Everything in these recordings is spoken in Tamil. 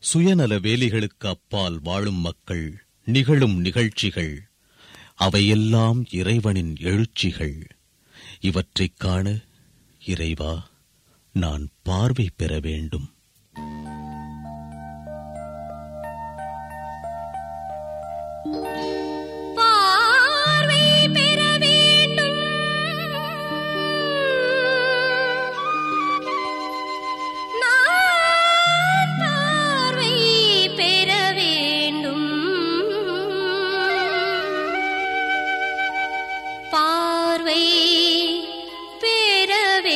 சுயநல வேலிகளுக்கு அப்பால் வாழும் மக்கள் நிகழும் நிகழ்ச்சிகள் அவையெல்லாம் இறைவனின் எழுச்சிகள் இவற்றைக் காண இறைவா நான் பார்வை பெற வேண்டும் பார்வை பெற வேண்டும் நான் பார்வை பெற வேண்டும் பார்வை பெற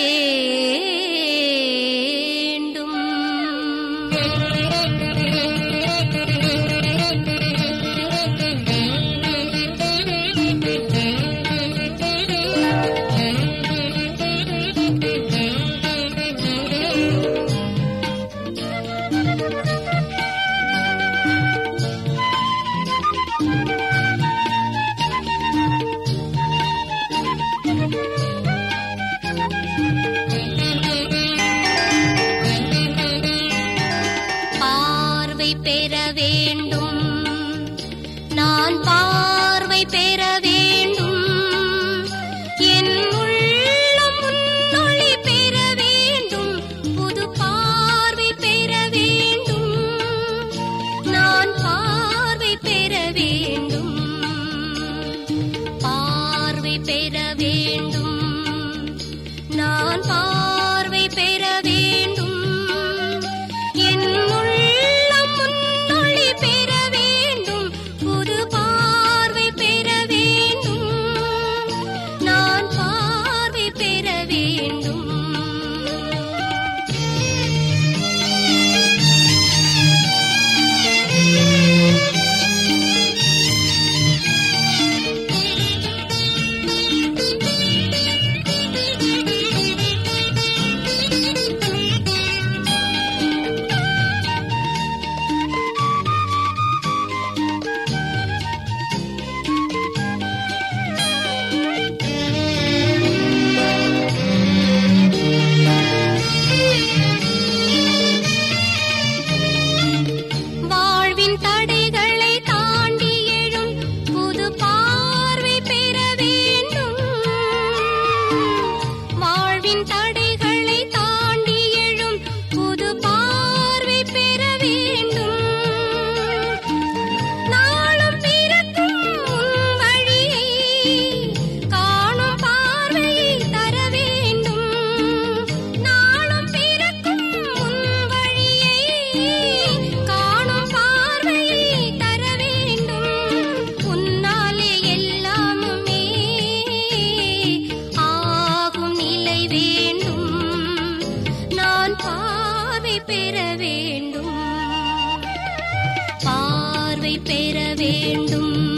பார்வை பெற வேண்டும் நான் பார்வை பெற வேண்டும் என் உள்ளம் முன்னொளி பெற வேண்டும் புது பார்வை பெற வேண்டும் நான் பார்வை பெற வேண்டும் பார்வை பெற வேண்டும் நான் பார்வை பெற வேண்டும் என் உள்ளம் முன்னொளி பெற வேண்டும் புது பார்வை பெற வேண்டும் நான் பார்வை பெற வேண்டும் வாழ்வின் தடைகளை தாண்டி எழும் புது பார்வை பெற வேண்டும் வாழ்வின் தடைகளை தாண்டி எழும் புது பார்வை பெற வேண்டும் நாளும் பிறக்கும் உன் வழியை காணும் பார்வையை தர வேண்டும் நாளும் பிறக்கும் உன் வழியை காணும் பார்வையை தர வேண்டும் உன்னாலே எல்லாமுமே ஆகும் நிலை வேண்டும் நான் பார்வை பெற வேண்டும் பார்வை பெற வேண்டும்